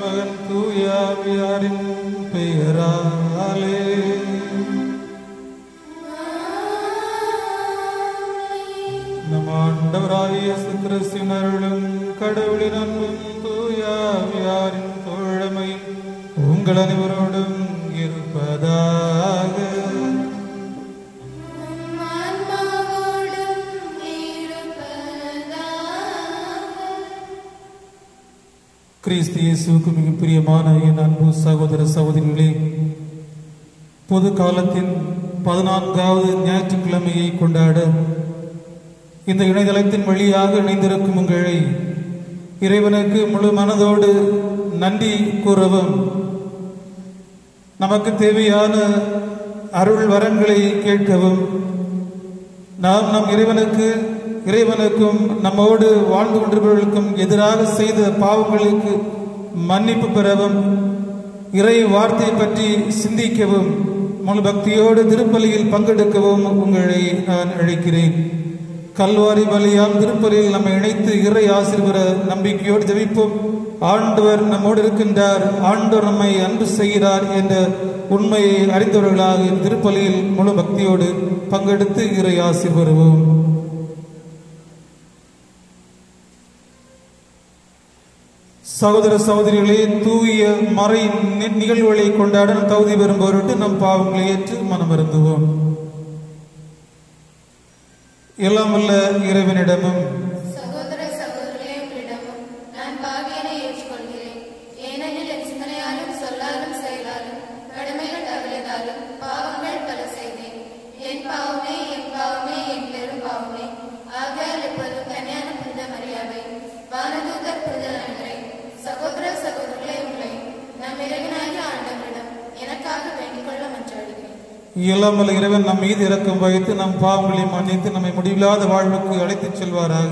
மகன் தூயாவியாரின் பெயராலே நம் ஆண்டவராகிய இயேசு கிறிஸ்துவின் அருளும் கடவுளின் அன்பும் தூயாவியாரின் தோழமையும் உங்கள் அனைவரோடும் இருப்பதாக ஆன்மாவோடும் இருப்பதாக கிறிஸ்து இயேசுவுக்கு மிக பிரியமான என் அன்பு சகோதர சகோதரிகளே பொது காலத்தின் பதினான்காவது ஞாயிற்றுக்கிழமையை கொண்டாட இந்த இணையதளத்தின் வழியாக இணைந்திருக்கும் உங்களை இறைவனுக்கு முழு மனதோடு நன்றி கூறவும் நமக்கு தேவையான அருள் வரங்களை கேட்கவும் நாம் நம் இறைவனுக்கு இறைவனுக்கும் நம்மோடு வாழ்ந்து கொண்டிருப்பவர்களுக்கும் எதிராக செய்த பாவங்களுக்கு மன்னிப்பு பெறவும் இறை வார்த்தை பற்றி சிந்திக்கவும் முழு பக்தியோடு திருப்பலியில் பங்கெடுக்கவும் உங்களை நான் அழைக்கிறேன் கல்வாரி பலியாம் திருப்பலியில் நம்மை இணைத்து இறை ஆசீர்வர நம்பிக்கையோடு ஜெபிப்போம் ஆண்டவர் நம்மோடு இருக்கின்றார் ஆண்டவர் நம்மை அன்பு செய்கிறார் என்ற உண்மையை அறிந்தவர்களாக இந்த திருப்பலியில் முழு பக்தியோடு பங்கெடுத்து இறை ஆசீர்வருவோம் சகோதர சகோதரிகளே தூய மறை நி- நிகழ்வுகளை கொண்டாட நம் தகுதி பெறும் பொருட்டு நம் பாவங்களை ஏற்று மனம் வருந்துவோம் எல்லாம் வல்ல இறைவனிடமும் சகோதர சகோதரிகளே உங்களிடமும் நான் பாவியனை ஏற்றுக்கொள்கிறேன் ஏனெனில் என் சிந்தனையாலும் சொல்லாலும் செயலாலும் கடமைகள் தவறியதாலும் பாவங்கள் பல செய்தேன் என் பாவமே என் பாவமே என் பெரும் பாவமே ஆகையால் இப்பொழுது கன்னியான புனித மரியாதை வானதூதர் புனித நன்றை சகோதர சகோதரிகளே உங்களை நம் இறைவனாகிய ஆண்டவரிடம் எனக்காக வேண்டிக் கொள்ள மன்றாடுகிறேன் எல்லாம் வல்ல இறைவன் நம் மீது இரக்கம் வைத்து நம் பாவங்களை மன்னித்து நம்மை முடிவில்லாத வாழ்வுக்கு அழைத்துச் செல்வாராக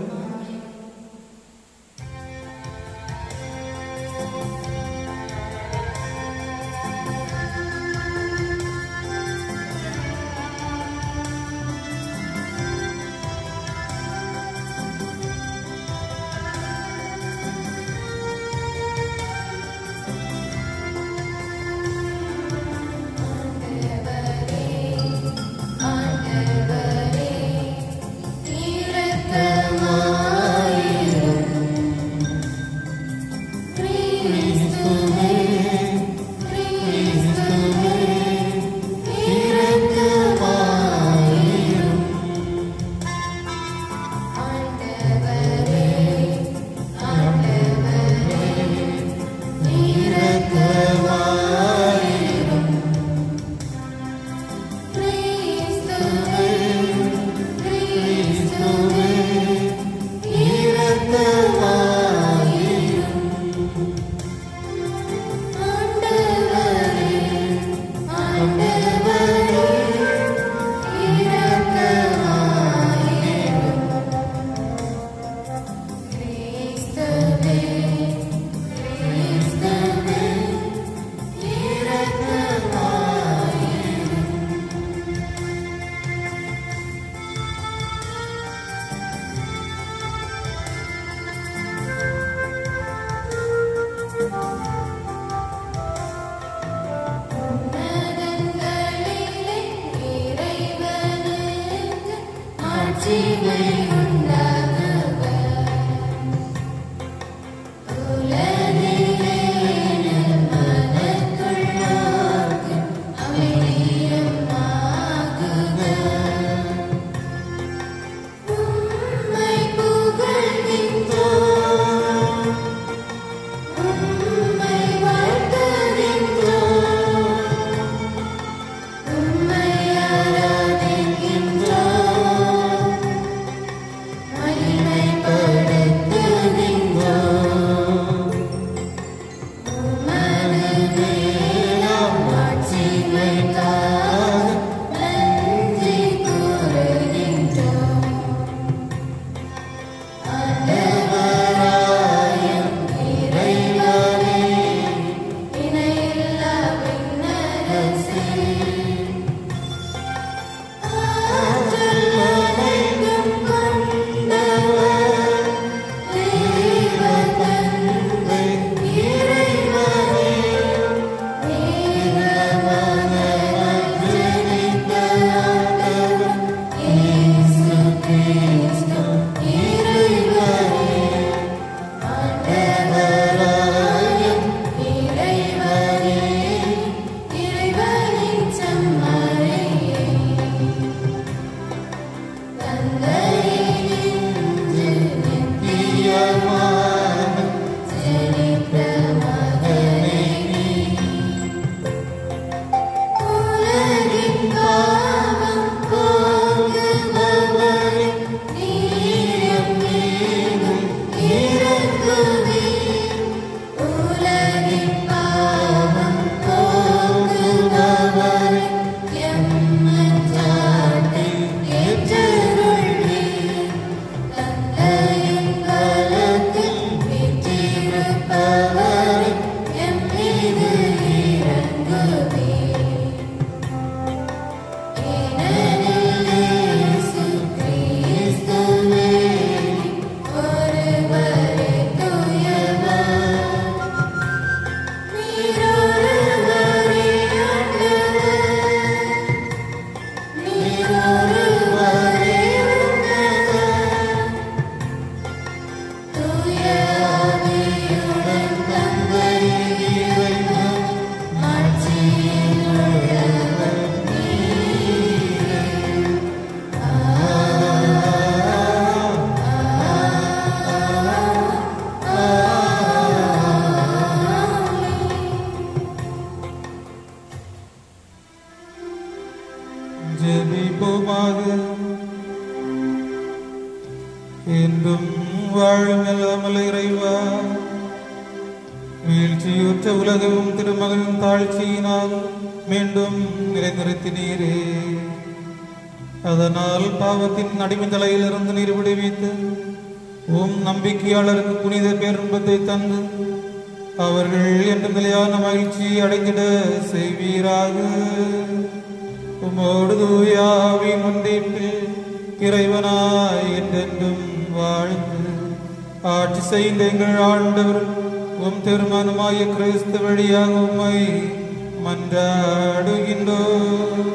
ஆண்டவரே இரக்கமாயிரும் கிறிஸ்துவே கிறிஸ்துவே இரக்கமாயிரும் ஆண்டவரே ஆண்டவரே இரக்கமாயிரும் கிறிஸ்துவே கிறிஸ்துவே இரக்கமாயிரும் ஆண்டவரே ஆண்டவரே இரக்கமாயிரும் கிறிஸ்துவே கிறிஸ்துவே என்றென்றுமாக என்றும் வாழும் எல்லாமல்ல இறைவா வீழ்ச்சியுற்ற உலகவும் திருமகன் தாழ்ச்சியினால் மீண்டும் நிறைநிறுத்தினீரே அதனால் பாவத்தின் அடிமை தலையிலிருந்து நீர் விடுவித்து உம் நம்பிக்கையாளருக்கு புனித பேருன்பத்தை தந்து அவர்கள் என்று நிலையான மகிழ்ச்சி அடைந்திட செய்வீராக உமோடு தூயாவின் ஒன்றிப்பில் இறைவனாய் என்றென்றும் வாழ்ந்து ஆட்சி செய்த எங்கள் ஆண்டவர் உம் திருமணமாய கிறிஸ்து வழியாக உம்மை மன்றாடுகின்றோம்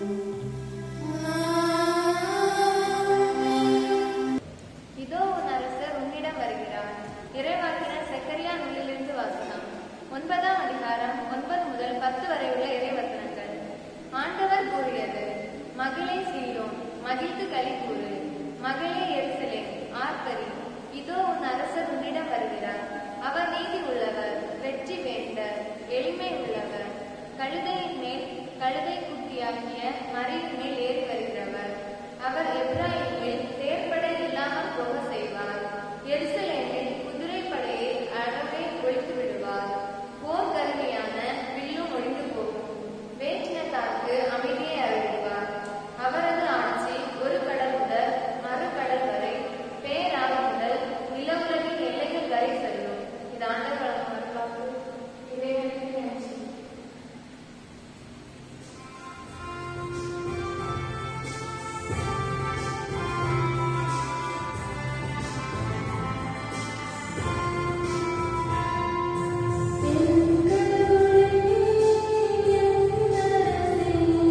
இதோ உன் அரசர் உன்னிடம் வருகிறார் இறைவாக்கினர் செக்கரியா நூலிலிருந்து வாசனம் ஒன்பதாம் அதிகாரம் ஒன்பது முதல் பத்து வரை உள்ள இறைவசனங்கள் ஆண்டவர் கூறியது மகளே சீரோன் மகிழ்ந்து களி கூறு மகளே எருசலே ஆர்ப்பரி இதோ உன் அரசர் உன்னிடம் வருகிறார் அவர் நீதி உள்ளவர் வெற்றி வேண்ட எளிமை உள்ளவர் கழுதையின் மேல் கழுதை குட்டியாகிய மறையின் மேல் ஏறி வருகிறவர் அவர் எப்ராஹிம் மேல் தேர்ப்படை இல்லாமல் போக செய்வார் எருசலேமில் குதிரைப்படையை அறவே ஒழித்து விடுவார் போர் கருவியான வில்லும் ஒழிந்து போகும் வேற்றினத்தாருக்கு அமைதியை அறிவிப்பார் அவரது ஆட்சி ஒரு கடல் முதல் மறு கடல் வரை பேராக முதல் நில உலகின் எல்லைகள் வரை செல்லும் இது ஆண்டவர் வரலாற்று இறைவனுக்கு நன்றி எங்கள்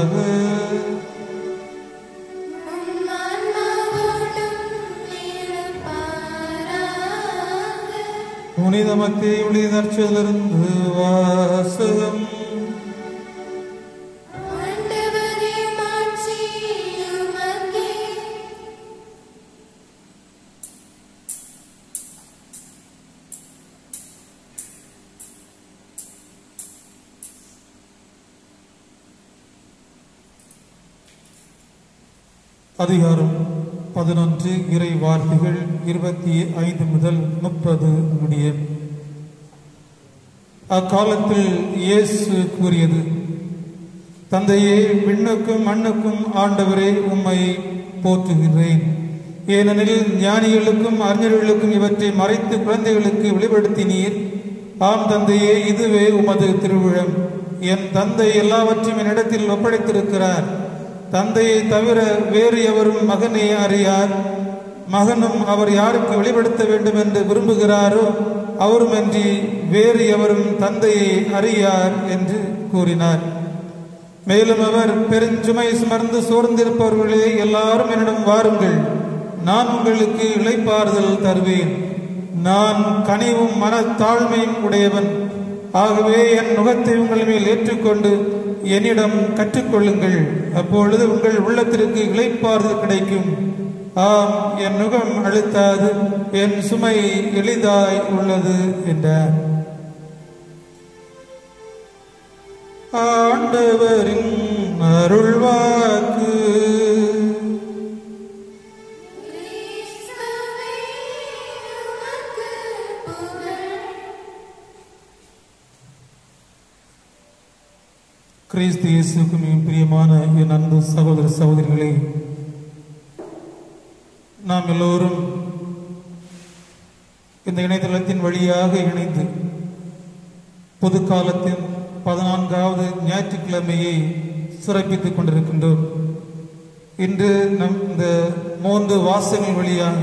புனித மத்தியுடைய நற்சலிருந்து வாசகம் அதிகாரம் பதினொன்று இறை வார்த்தைகள் இருபத்தி ஐந்து முதல் முப்பது முடிய அக்காலத்தில் இயேசு கூறியது தந்தையே விண்ணுக்கும் மண்ணுக்கும் ஆண்டவரே உம்மை போற்றுகிறேன் ஏனெனில் ஞானிகளுக்கும் அறிஞர்களுக்கும் இவற்றை மறைத்து குழந்தைகளுக்கு வெளிப்படுத்தினீர் ஆம் தந்தையே இதுவே உமது திருவிழம் என் தந்தை எல்லாவற்றையும் என்னிடத்தில் ஒப்படைத்திருக்கிறார் தந்தையை தவிர வேறு எவரும் மகனை அறியார் மகனும் அவர் யாருக்கு வெளிப்படுத்த வேண்டும் என்று விரும்புகிறாரோ அவருமன்றி வேறு எவரும் தந்தையை அறியார் என்று கூறினார் மேலும் அவர் பெருஞ்சுமை சுமர்ந்து சோர்ந்திருப்பவர்களே எல்லாரும் என்னிடம் வாருங்கள் நான் உங்களுக்கு இளைப்பாறுதல் தருவேன் நான் கனிவும் மனத்தாழ்மையும் உடையவன் ஆகவே என் நுகத்தை உங்கள் மேல் ஏற்றுக்கொண்டு என்னிடம் கற்றுக்கொள்ளுங்கள் அப்பொழுது உங்கள் உள்ளத்திற்கு இளைப்பாறுதல் கிடைக்கும் ஆம் என் நுகம் அழுத்தாது என் சுமை எளிதாய் உள்ளது என்றார் ஆண்டவரின் அருள்வாக்கு கிறிஸ்து இயேசுக்கு மிகவும் பிரியமான என் அன்பு சகோதர சகோதரிகளே நாம் எல்லோரும் இந்த இணையதளத்தின் வழியாக இணைந்து பொது காலத்தின் பதினான்காவது ஞாயிற்றுக்கிழமையை சிறப்பித்துக் கொண்டிருக்கின்றோம் இன்று நம் இந்த மூன்று வாசகங்கள் வழியாக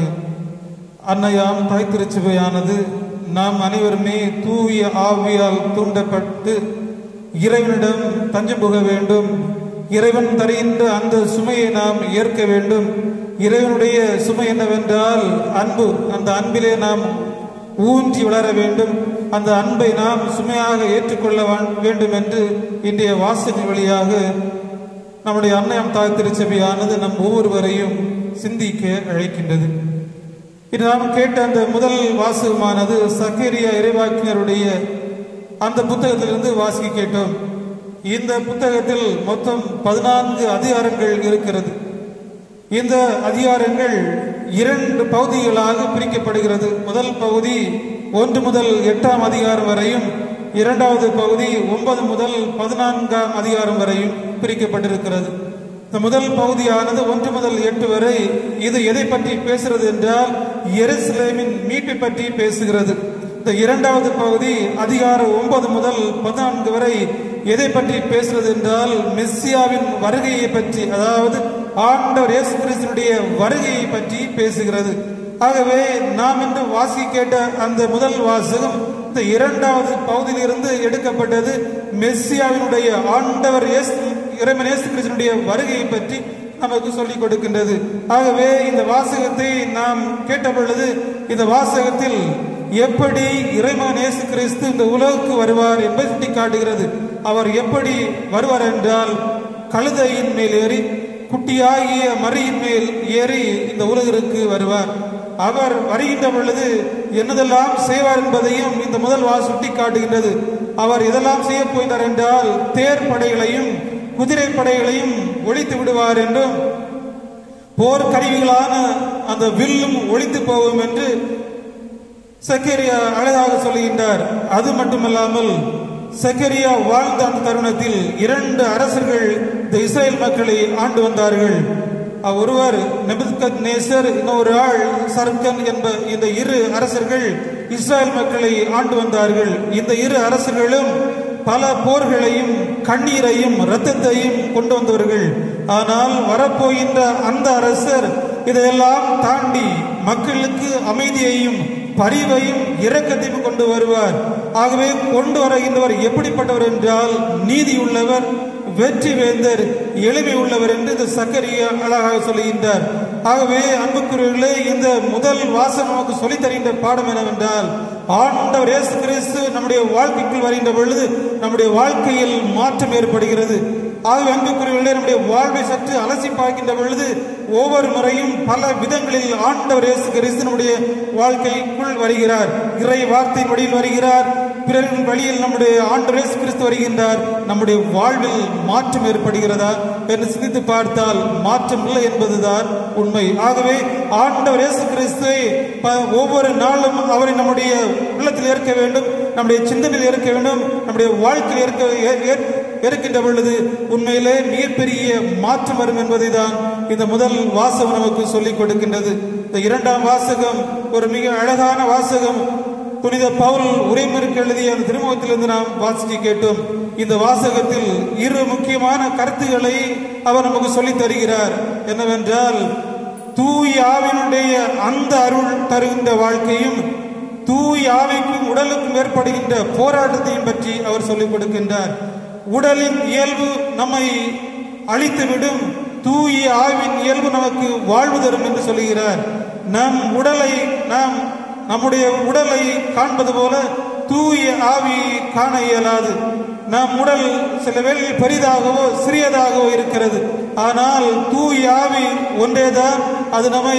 அன்னையாம் தாய் திருச்சபையானது நாம் அனைவருமே தூய ஆவியால் தூண்டப்பட்டு இறைவனிடம் தஞ்சம் புக வேண்டும் இறைவன் தருகின்ற அந்த சுமையை நாம் ஏற்க வேண்டும் இறைவனுடைய சுமை என்னவென்றால் அன்பு அந்த அன்பிலே நாம் ஊன்றி வளர வேண்டும் அந்த அன்பை நாம் சுமையாக ஏற்றுக்கொள்ள வா- வேண்டும் என்று இன்றைய வாசனை வழியாக நம்முடைய அன்னையம் தாய் திருச்சபையானது நம் ஒவ்வொருவரையும் சிந்திக்க அழைக்கின்றது இன்று நாம் கேட்ட அந்த முதல் வாசகமானது சக்கரியா இறைவாக்கினருடைய அந்த புத்தகத்திலிருந்து வாசிக்க கேட்டோம் இந்த புத்தகத்தில் மொத்தம் பதினான்கு அதிகாரங்கள் இருக்கிறது இந்த அதிகாரங்கள் இரண்டு பகுதிகளாக பிரிக்கப்படுகிறது முதல் பகுதி ஒன்று முதல் எட்டாம் அதிகாரம் வரையும் இரண்டாவது பகுதி ஒன்பது முதல் பதினான்காம் அதிகாரம் வரையும் பிரிக்கப்பட்டிருக்கிறது இந்த முதல் பகுதியானது ஒன்று முதல் எட்டு வரை இது எதை பற்றி பேசுகிறது என்றால் எருசலேமின் மீட்பை பற்றி பேசுகிறது இந்த இரண்டாவது பகுதி அதிகாரம் ஒன்பது முதல் பதினான்கு வரை எதை பற்றி பேசுகிறது என்றால் மெஸ்ஸியாவின் வருகையை பற்றி அதாவது ஆண்டவர் இயேசு கிறிஸ்துனுடைய வருகையை பற்றி பேசுகிறது ஆகவே நாம் இன்று வாசி கேட்ட அந்த முதல் வாசகம் இந்த இரண்டாவது பகுதியிலிருந்து எடுக்கப்பட்டது மெஸ்ஸியாவினுடைய ஆண்டவர் இயேசு இறைவன் இயேசு கிறிஸ்துனுடைய வருகையை பற்றி நமக்கு சொல்லிக் கொடுக்கின்றது ஆகவே இந்த வாசகத்தை நாம் கேட்ட பொழுது இந்த வாசகத்தில் எப்படி இறைமகன் இயேசு கிறிஸ்து இந்த உலகுக்கு வருவார் என்பதை சுட்டி காட்டுகிறது அவர் எப்படி வருவார் என்றால் கழுதையின் மேல் ஏறி குட்டியாகிய மரியின் மேல் ஏறி இந்த உலகிற்கு வருவார் அவர் வருகின்ற பொழுது என்னதெல்லாம் செய்வார் என்பதையும் இந்த முதல் வா சுட்டி காட்டுகின்றது அவர் இதெல்லாம் செய்ய போகிறார் என்றால் தேர் படைகளையும் குதிரை படைகளையும் ஒழித்து விடுவார் என்றும் போர் கருவிகளான அந்த வில்லும் ஒழித்து போகும் என்று சக்கரியா அழகாக சொல்லுகின்றார் அது மட்டுமல்லாமல் சக்கரியா வாழ்ந்த அந்த தருணத்தில் இரண்டு அரசர்கள் இந்த இஸ்ரேல் மக்களை ஆண்டு வந்தார்கள் ஒருவர் நெபுத்கத் நேசர் இன்னொரு ஆள் சர்கன் என்ப இந்த இரு அரசர்கள் இஸ்ரேல் மக்களை ஆண்டு வந்தார்கள் இந்த இரு அரசர்களும் பல போர்களையும் கண்ணீரையும் இரத்தத்தையும் கொண்டு வந்தவர்கள் ஆனால் வரப்போகின்ற அந்த அரசர் இதையெல்லாம் தாண்டி மக்களுக்கு அமைதியையும் பரிவையும் இரக்கத்தையும் கொண்டு வருவார் ஆகவே கொண்டு வருகின்றவர் எப்படிப்பட்டவர் என்றால் நீதி உள்ளவர் வெற்றி வேந்தர் எளிமை உள்ளவர் என்று இந்த சக்கரியா அழகாக சொல்லுகின்றார் ஆகவே அன்புக்குரியவர்களே இந்த முதல் வாசகம் நமக்கு சொல்லித் தருகின்ற பாடம் என்னவென்றால் ஆண்டவர் இயேசு கிறிஸ்து நம்முடைய வாழ்க்கைக்குள் வருகின்ற பொழுது நம்முடைய வாழ்க்கையில் மாற்றம் ஏற்படுகிறது ஆகவே அன்புக்குரியவர்களே நம்முடைய வாழ்வை சற்று அலசி பார்க்கின்ற பொழுது ஒவ்வொரு முறையும் பல விதங்களில் ஆண்டவர் இயேசு கிறிஸ்து நம்முடைய வாழ்க்கைக்குள் வருகிறார் இறை வார்த்தையின் வழியில் வருகிறார் பிறரின் வழியில் நம்முடைய ஆண்டவர் இயேசு கிறிஸ்து வருகின்றார் நம்முடைய வாழ்வில் மாற்றம் ஏற்படுகிறதா என்று சிந்தித்து பார்த்தால் மாற்றம் இல்லை என்பதுதான் உண்மை ஆகவே ஆண்டவர் இயேசு கிறிஸ்துவை ப- ஒவ்வொரு நாளும் அவரை நம்முடைய உள்ளத்தில் ஏற்க வேண்டும் நம்முடைய சிந்தனையில் ஏற்க வேண்டும் நம்முடைய வாழ்க்கையில் ஏற்க ஏ- ஏ- இருக்கின்ற பொழுது உண்மையிலே மிகப்பெரிய மாற்றம் வரும் என்பதை தான் இந்த முதல் வாசகம் நமக்கு சொல்லிக் கொடுக்கின்றது இந்த இரண்டாம் வாசகம் ஒரு மிக அழகான வாசகம் புனித பவுல் உரைமுறைக்கு எழுதிய அந்த திருமுகத்திலிருந்து நாம் வாசிக்க கேட்டோம் இந்த வாசகத்தில் இரு முக்கியமான கருத்துக்களை அவர் நமக்கு சொல்லித் தருகிறார் என்னவென்றால் தூய் ஆவினுடைய அந்த அருள் தருகின்ற வாழ்க்கையும் தூய் ஆவிக்கும் உடலுக்கும் ஏற்படுகின்ற போராட்டத்தையும் பற்றி அவர் சொல்லிக் கொடுக்கின்றார் உடலின் இயல்பு நம்மை அழித்துவிடும் தூய ஆவின் இயல்பு நமக்கு வாழ்வு தரும் என்று சொல்லுகிறார் நம் உடலை நாம் நம்முடைய உடலை காண்பது போல தூய ஆவி காண இயலாது நம் உடல் சில வேளையில் பெரிதாகவோ சிறியதாகவோ இருக்கிறது ஆனால் தூய ஆவி ஒன்றேதான் அது நம்மை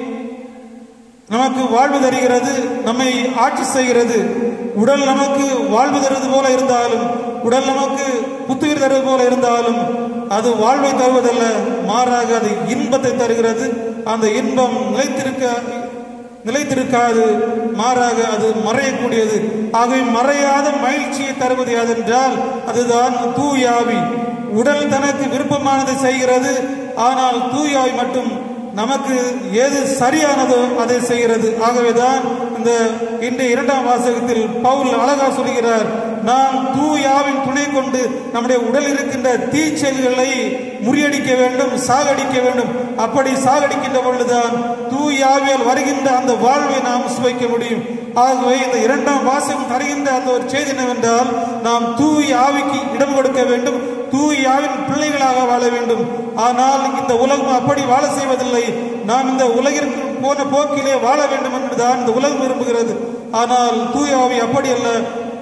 நமக்கு வாழ்வு தருகிறது நம்மை ஆட்சி செய்கிறது உடல் நமக்கு வாழ்வு தருவது போல இருந்தாலும் உடல் நமக்கு புத்துயிர் தருவது போல இருந்தாலும் அது வாழ்வை தருவதல்ல மாறாக அது இன்பத்தை தருகிறது அந்த இன்பம் நிலைத்திருக்க நிலைத்திருக்காது மாறாக அது மறையக்கூடியது ஆகவே மறையாத மகிழ்ச்சியை தருவது யாதென்றால் அதுதான் தூயாவி உடல் தனக்கு விருப்பமானதை செய்கிறது ஆனால் தூயாவி மட்டும் நமக்கு எது சரியானதோ அதை செய்கிறது ஆகவேதான் இந்த இன்றைய இரண்டாம் வாசகத்தில் பவுல் அழகா சொல்கிறார் நாம் தூயாவின் துணை கொண்டு நம்முடைய உடலில் இருக்கின்ற தீச்செயல்களை முறியடிக்க வேண்டும் சாகடிக்க வேண்டும் அப்படி சாகடிக்கின்ற பொழுதுதான் தூயாவியால் வருகின்ற அந்த வாழ்வை நாம் சுவைக்க முடியும் ஆகவே இந்த இரண்டாம் வாசகம் தருகின்ற அந்த ஒரு செய்தி என்னவென்றால் நாம் தூய் ஆவிக்கு இடம் கொடுக்க வேண்டும் தூய் ஆவின் பிள்ளைகளாக வாழ வேண்டும் ஆனால் இந்த உலகம் அப்படி வாழ செய்வதில்லை நாம் இந்த உலகிற்கு போன போக்கிலே வாழ வேண்டும் என்றுதான் இந்த உலகம் விரும்புகிறது ஆனால் தூய் ஆவி அப்படி அல்ல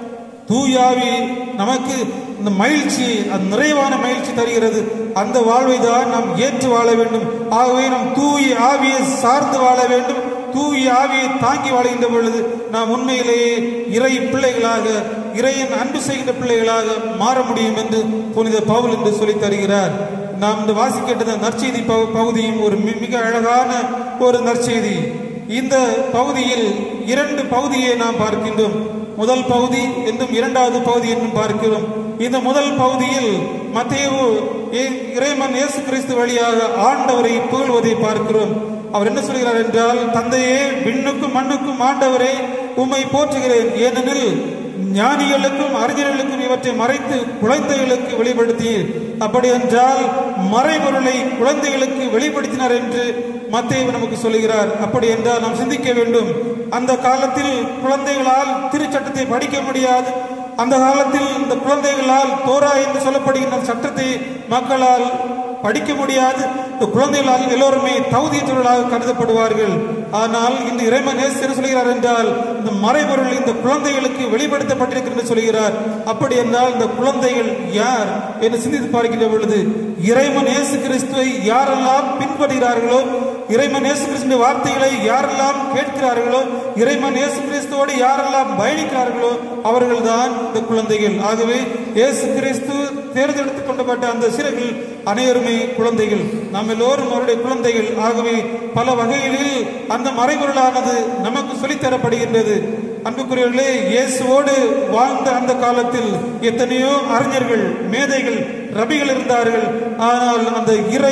தூயாவி நமக்கு இந்த மகிழ்ச்சி அந்த நிறைவான மகிழ்ச்சி தருகிறது அந்த வாழ்வை தான் நாம் ஏற்று வாழ வேண்டும் ஆகவே நாம் தூய ஆவியை சார்ந்து வாழ வேண்டும் தூய ஆவியை தாங்கி வாழ்கின்ற பொழுது நாம் உண்மையிலேயே இறை பிள்ளைகளாக இறையின் அன்பு செய்கின்ற பிள்ளைகளாக மாற முடியும் என்று புனித பவுல் என்று சொல்லித் தருகிறார் நாம் இந்த வாசிக்கின்ற நற்செய்தி பகு- பகுதியும் ஒரு மி- மிக அழகான ஒரு நற்செய்தி இந்த பகுதியில் இரண்டு பகுதியை நாம் பார்க்கின்றோம் முதல் பகுதி என்றும் இரண்டாவது பகுதி என்றும் பார்க்கிறோம் இந்த முதல் பகுதியில் மத்தேயு ஏ- இறைமன் இயேசு கிறிஸ்து வழியாக ஆண்டவரை புகழ்வதை பார்க்கிறோம் அவர் என்ன சொல்கிறார் என்றால் தந்தையே விண்ணுக்கும் மண்ணுக்கும் ஆண்டவரே உம்மை போற்றுகிறேன் ஏனெனில் ஞானிகளுக்கும் அறிஞர்களுக்கும் இவற்றை மறைத்து குழந்தைகளுக்கு வெளிப்படுத்தீர் அப்படி என்றால் மறைபொருளை குழந்தைகளுக்கு வெளிப்படுத்தினார் என்று மத்தேயு நமக்கு சொல்லுகிறார் அப்படி என்றால் நாம் சிந்திக்க வேண்டும் அந்த காலத்தில் குழந்தைகளால் திருச்சட்டத்தை படிக்க முடியாது அந்த காலத்தில் இந்த குழந்தைகளால் தோரா என்று சொல்லப்படுகின்ற சட்டத்தை மக்களால் படிக்க முடியாது இந்த குழந்தைகளால் எல்லோருமே தகுதியற்றவர்களாக கருதப்படுவார்கள் ஆனால் இந்த இறைவன் இயேசு என்ன சொல்கிறார் என்றால் இந்த மறைபொருள் இந்த குழந்தைகளுக்கு வெளிப்படுத்தப்பட்டிருக்கிறது என்று சொல்கிறார் அப்படி என்றால் இந்த குழந்தைகள் யார் என்று சிந்தித்து பார்க்கின்ற பொழுது இறைவன் இயேசு கிறிஸ்துவை யாரெல்லாம் பின்பற்றுகிறார்களோ இறைவன் இயேசு கிறிஸ்துவின் வார்த்தைகளை யாரெல்லாம் கேட்கிறார்களோ இறைவன் இயேசு கிறிஸ்துவோடு யாரெல்லாம் பயணிக்கிறார்களோ அவர்கள்தான் இந்த குழந்தைகள் ஆகவே இயேசு கிறிஸ்து தேர்ந்தெடுத்துக் கொண்டப்பட்ட அந்த சிறைகள் அனைவருமே குழந்தைகள் நாம் எல்லோரும் அவருடைய குழந்தைகள் ஆகவே பல வகைகளில் அந்த மறைபொருளானது நமக்கு சொல்லித்தரப்படுகின்றது அன்புக்குரியவர்களே இயேசுவோடு வாழ்ந்த அந்த காலத்தில் எத்தனையோ அறிஞர்கள் மேதைகள் ரபிகள் இருந்தார்கள் ஆனால் அந்த இறை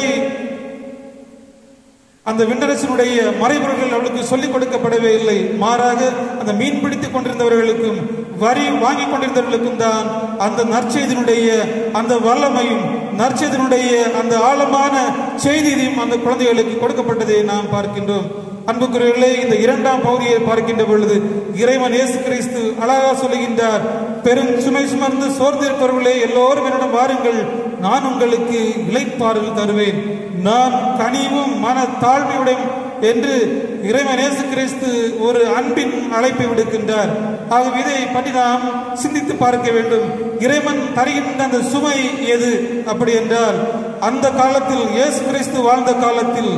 அந்த விண்ணரசனுடைய மறைபொருள்கள் அவளுக்கு சொல்லிக் கொடுக்கப்படவே இல்லை மாறாக அந்த மீன் பிடித்துக் கொண்டிருந்தவர்களுக்கும் வரி வாங்கி கொண்டிருந்தவர்களுக்கும் தான் அந்த நற்செய்தியினுடைய அந்த வல்லமையும் நற்செய்தியினுடைய அந்த ஆழமான செய்தியும் அந்த குழந்தைகளுக்கு கொடுக்கப்பட்டதை நாம் பார்க்கின்றோம் அன்புக்குரியவர்களே இந்த இரண்டாம் பகுதியை பார்க்கின்ற பொழுது இறைவன் இயேசு கிறிஸ்து அழகா சொல்லுகின்றார் பெரும் சுமை சுமர்ந்து சோர்ந்திருப்பவர்களே எல்லோரும் என்னிடம் வாருங்கள் நான் உங்களுக்கு இளைப்பாறுதல் தருவேன் நான் கனிவும் மன தாழ்மையுடன் என்று இறைவன் இயேசு கிறிஸ்து ஒரு அன்பின் அழைப்பை விடுக்கின்றார் ஆகவே இதை பற்றி நாம் சிந்தித்து பார்க்க வேண்டும் இறைவன் தருகின்ற அந்த சுமை எது அப்படி என்றால் அந்த காலத்தில் இயேசு கிறிஸ்து வாழ்ந்த காலத்தில்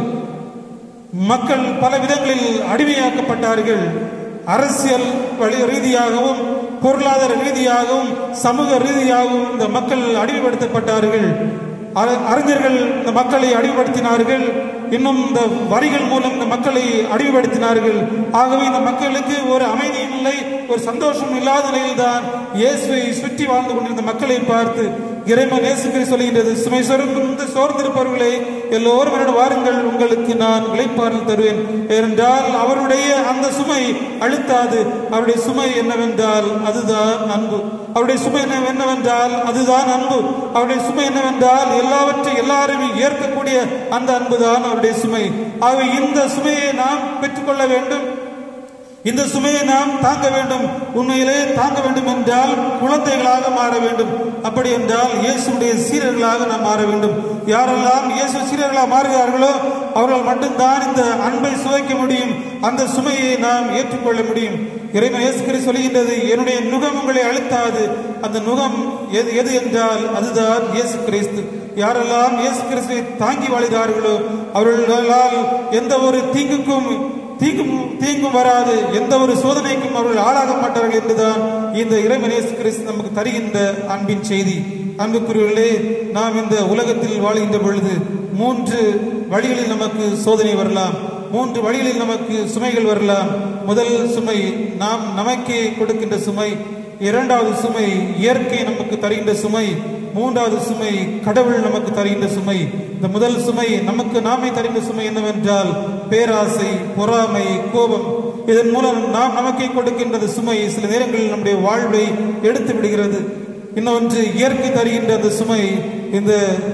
மக்கள் பல விதங்களில் அடிமையாக்கப்பட்டார்கள் அரசியல் வழி ரீதியாகவும் பொருளாதார ரீதியாகவும் சமூக ரீதியாகவும் இந்த மக்கள் அடிமைப்படுத்தப்பட்டார்கள் அ- அறிஞர்கள் இந்த மக்களை அடிமைப்படுத்தினார்கள் இன்னும் இந்த வரிகள் மூலம் இந்த மக்களை அடிமைப்படுத்தினார்கள் ஆகவே இந்த மக்களுக்கு ஒரு அமைதியும் இல்லை ஒரு சந்தோஷம் இல்லாத நிலையில்தான் இயேசுவை சுற்றி வாழ்ந்து கொண்டிருந்த மக்களை பார்த்து இறைவன் இயேசு கிறிஸ்து சொல்கின்றது சுமை சொருந்து சோர்ந்திருப்பவர்களே எல்லோரும் என்னிடம் வாருங்கள் உங்களுக்கு நான் இளைப்பாறுதல் தருவேன் ஏனென்றால் அவருடைய அந்த சுமை அழுத்தாது அவருடைய சுமை என்னவென்றால் அதுதான் அன்பு அவருடைய சுமை என்ன என்னவென்றால் அதுதான் அன்பு அவருடைய சுமை என்னவென்றால் எல்லாவற்றையும் எல்லாருமே ஏற்கக்கூடிய அந்த அன்புதான் அவருடைய சுமை ஆகவே இந்த சுமையை நாம் பெற்றுக்கொள்ள வேண்டும் இந்த சுமையை நாம் தாங்க வேண்டும் உண்மையிலே தாங்க வேண்டும் என்றால் குழந்தைகளாக மாற வேண்டும் அப்படி என்றால் இயேசுடைய சீரர்களாக நாம் மாற வேண்டும் யாரெல்லாம் இயேசு சீரர்களாக மாறுகிறார்களோ அவர்கள் மட்டும்தான் இந்த அன்பை சுவைக்க முடியும் அந்த சுமையை நாம் ஏற்றுக்கொள்ள முடியும் இறைவன் இயேசு கிறிஸ்து சொல்கின்றது என்னுடைய நுகம் உங்களை அழுத்தாது அந்த நுகம் எது எது என்றால் அதுதான் இயேசு கிறிஸ்து யாரெல்லாம் இயேசு கிறிஸ்துவை தாங்கி வாழ்கிறார்களோ அவர்களால் எந்த ஒரு தீங்குக்கும் தீங்கும் தீங்கும் வராது எந்த ஒரு சோதனைக்கும் அவர்கள் ஆளாக மாட்டார்கள் என்றுதான் இந்த இறைவன் இயேசு கிறிஸ்து நமக்கு தருகின்ற அன்பின் செய்தி அன்புக்குரியவர்களே நாம் இந்த உலகத்தில் வாழ்கின்ற பொழுது மூன்று வழிகளில் நமக்கு சோதனை வரலாம் மூன்று வழிகளில் நமக்கு சுமைகள் வரலாம் முதல் சுமை நாம் நமக்கே கொடுக்கின்ற சுமை இரண்டாவது சுமை இயற்கை நமக்கு தருகின்ற சுமை மூன்றாவது சுமை கடவுள் நமக்கு தருகின்ற சுமை இந்த முதல் சுமை நமக்கு நாமே தருகின்ற சுமை என்னவென்றால் பேராசை பொறாமை கோபம் இதன் மூலம் நாம் நமக்கே கொடுக்கின்றது சுமை சில நேரங்களில் நம்முடைய வாழ்வை எடுத்து விடுகிறது இன்னொன்று இயற்கை தருகின்ற அந்த சுமை இந்த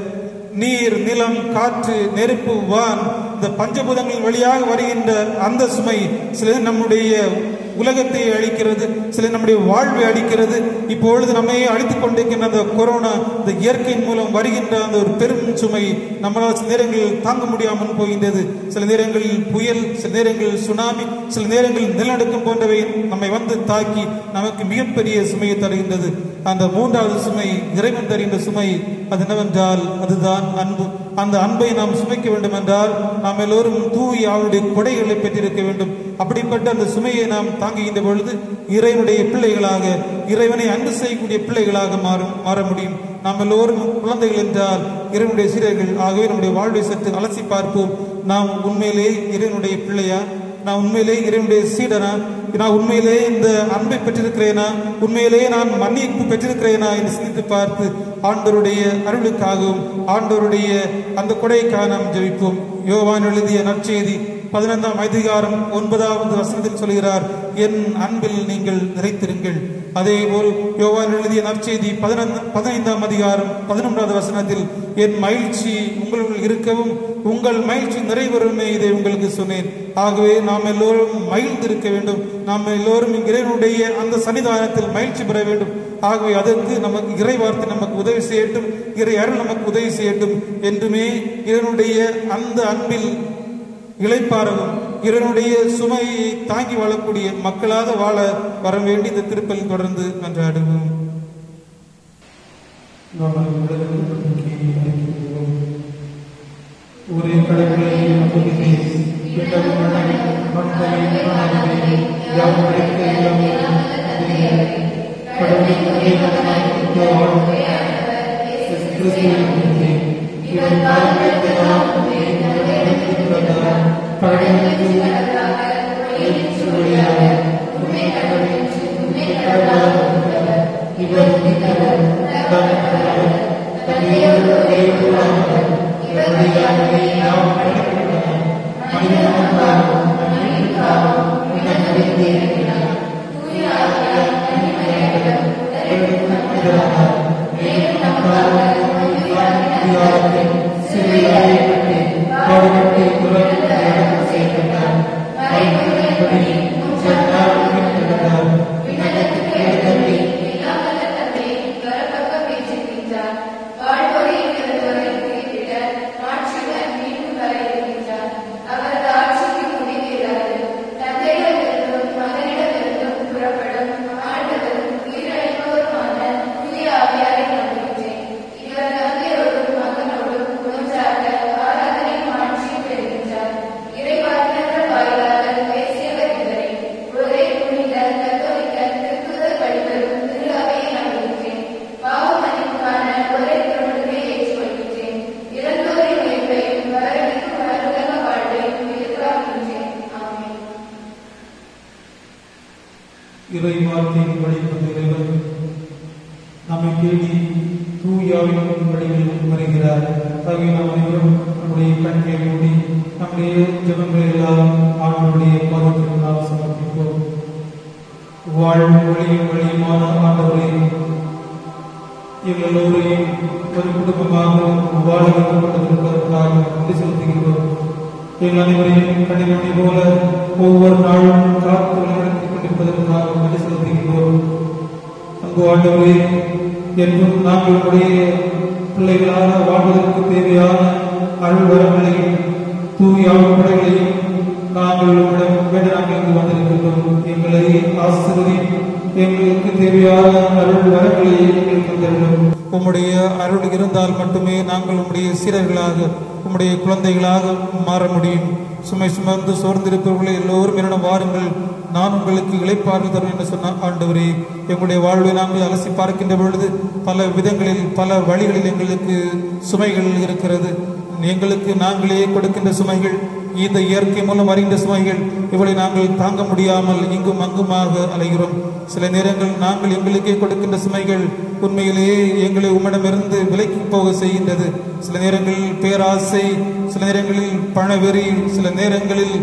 நீர் நிலம் காற்று நெருப்பு வான் இந்த பஞ்சபூதங்கள் வழியாக வருகின்ற அந்த சுமை சில நம்முடைய உலகத்தை அழிக்கிறது சில நம்முடைய வாழ்வை அழிக்கிறது இப்பொழுது நம்மை அழித்துக் கொண்டிருக்கின்ற அந்த கொரோனா இந்த இயற்கையின் மூலம் வருகின்ற அந்த ஒரு பெரும் சுமை நம்மளால் சில நேரங்களில் தாங்க முடியாமல் போகின்றது சில நேரங்களில் புயல் சில நேரங்களில் சுனாமி சில நேரங்களில் நிலநடுக்கம் போன்றவை நம்மை வந்து தாக்கி நமக்கு மிகப்பெரிய சுமையை தருகின்றது அந்த மூன்றாவது சுமை இறைவன் தருகின்ற சுமை அது என்னவென்றால் அதுதான் அன்பு அந்த அன்பை நாம் சுமைக்க வேண்டும் என்றால் நாம் எல்லோரும் தூய் அவருடைய கொடைகளை பெற்றிருக்க வேண்டும் அப்படிப்பட்ட அந்த சுமையை நாம் தாங்குகின்ற பொழுது இறைவனுடைய பிள்ளைகளாக இறைவனை அன்பு செய்யக்கூடிய பிள்ளைகளாக மாறும் மாற முடியும் நாம் எல்லோரும் குழந்தைகள் என்றால் இறைவனுடைய சீடர்கள் ஆகவே நம்முடைய வாழ்வை சற்று அலசி பார்ப்போம் நாம் உண்மையிலே இறைவனுடைய பிள்ளையா நான் உண்மையிலே இறைவனுடைய சீடனா நான் உண்மையிலே இந்த அன்பை பெற்றிருக்கிறேனா உண்மையிலே நான் மன்னிப்பு பெற்றிருக்கிறேனா என்று சிந்தித்து பார்த்து ஆண்டவருடைய அருளுக்காகவும் ஆண்டவருடைய அந்த கொடைக்காக நாம் ஜெபிப்போம் யோவான் எழுதிய நற்செய்தி பதினைந்தாம் அதிகாரம் ஒன்பதாவது வசனத்தில் சொல்கிறார் என் அன்பில் நீங்கள் நிறைத்திருங்கள் அதே போல் யோவான் எழுதிய நற்செய்தி பதினைந்து பதினைந்தாம் அதிகாரம் பதினொன்றாவது வசனத்தில் என் மகிழ்ச்சி உங்களுக்குள் இருக்கவும் உங்கள் மகிழ்ச்சி நிறைவேறுமே இதை உங்களுக்கு சொன்னேன் ஆகவே நாம் எல்லோரும் மகிழ்ந்திருக்க வேண்டும் நாம் எல்லோரும் இறைவனுடைய அந்த சன்னிதானத்தில் மகிழ்ச்சி பெற வேண்டும் ஆகவே அதற்கு நமக்கு இறை வார்த்தை நமக்கு உதவி செய்யட்டும் இறை அருள் நமக்கு உதவி செய்யட்டும் என்றுமே இறைவனுடைய அந்த அன்பில் இளைப்பாறவும் இறைவனுடைய சுமையை தாங்கி வாழக்கூடிய மக்களாக வாழ வர வேண்டி இந்த திருப்பல் தொடர்ந்து நன்றாடுவோம் ஒரே கடவுளை நம்புகிறே கடவுளை மக்களை நாடுகிறே யாவரைக்க கடவுளின் ஒரே மகனாய் கிறிஸ்துவை நம்புகிறேன் இவன் காரணத்தை நாம் கடவுளுக்கு இவர் மிகவும் தன்னையோடு இறைவனாக வாழ்வொழி ஆகவே நாம் அனைவரும் நம்முடைய கண்களை மூடி நம்முடைய ஜெபங்களை எல்லாம் ஆண்டவருடைய பாதத்திற்கு நாம் சமர்ப்பிப்போம் வாழ்வு ஒளியும் வழியுமான ஆண்டவரே எங்கள் எல்லோரையும் ஒரு குடும்பமாக வாழ வைத்துக் கொண்டிருப்பதற்காக நன்றி செலுத்துகின்றோம் எங்கள் அனைவரையும் கடினமணி போல ஒவ்வொரு நாளும் காத்து வழிநடத்திக் கொண்டிருப்பதற்காக நன்றி செலுத்துகின்றோம் அன்பு ஆண்டவரே என்றும் நாங்கள் உடைய பிள்ளைகளாக வாழ்வதற்கு தேவையான அருள் வரங்களையும் தூய ஆழ்படைகளையும் நாங்கள் உங்களிடம் வேண்ட நாங்கள் இங்கு வந்திருக்கின்றோம் எங்களை ஆசிர்வதி எங்களுக்கு தேவையான அருள் வரங்களை எங்களுக்கு தருகிறோம் உம்முடைய அருள் இருந்தால் மட்டுமே நாங்கள் உம்முடைய சீரர்களாக உம்முடைய குழந்தைகளாக மாற முடியும் சுமை சுமந்து சோர்ந்திருப்பவர்களை எல்லோரும் என்னிடம் வாருங்கள் நான் உங்களுக்கு இளைப்பாறுதல் தரும் என்று சொன்ன ஆண்டவரே எங்களுடைய வாழ்வை நாங்கள் அலசி பார்க்கின்ற பொழுது பல விதங்களில் பல வழிகளில் எங்களுக்கு சுமைகள் இருக்கிறது எங்களுக்கு நாங்களே கொடுக்கின்ற சுமைகள் இந்த இயற்கை மூலம் வருகின்ற சுமைகள் இவளை நாங்கள் தாங்க முடியாமல் இங்கும் அங்குமாக அலைகிறோம் சில நேரங்கள் நாங்கள் எங்களுக்கே கொடுக்கின்ற சுமைகள் உண்மையிலேயே எங்களை உம்மிடமிருந்து விலக்கி போக செய்கின்றது சில நேரங்களில் பேராசை சில நேரங்களில் பணவெறி சில நேரங்களில்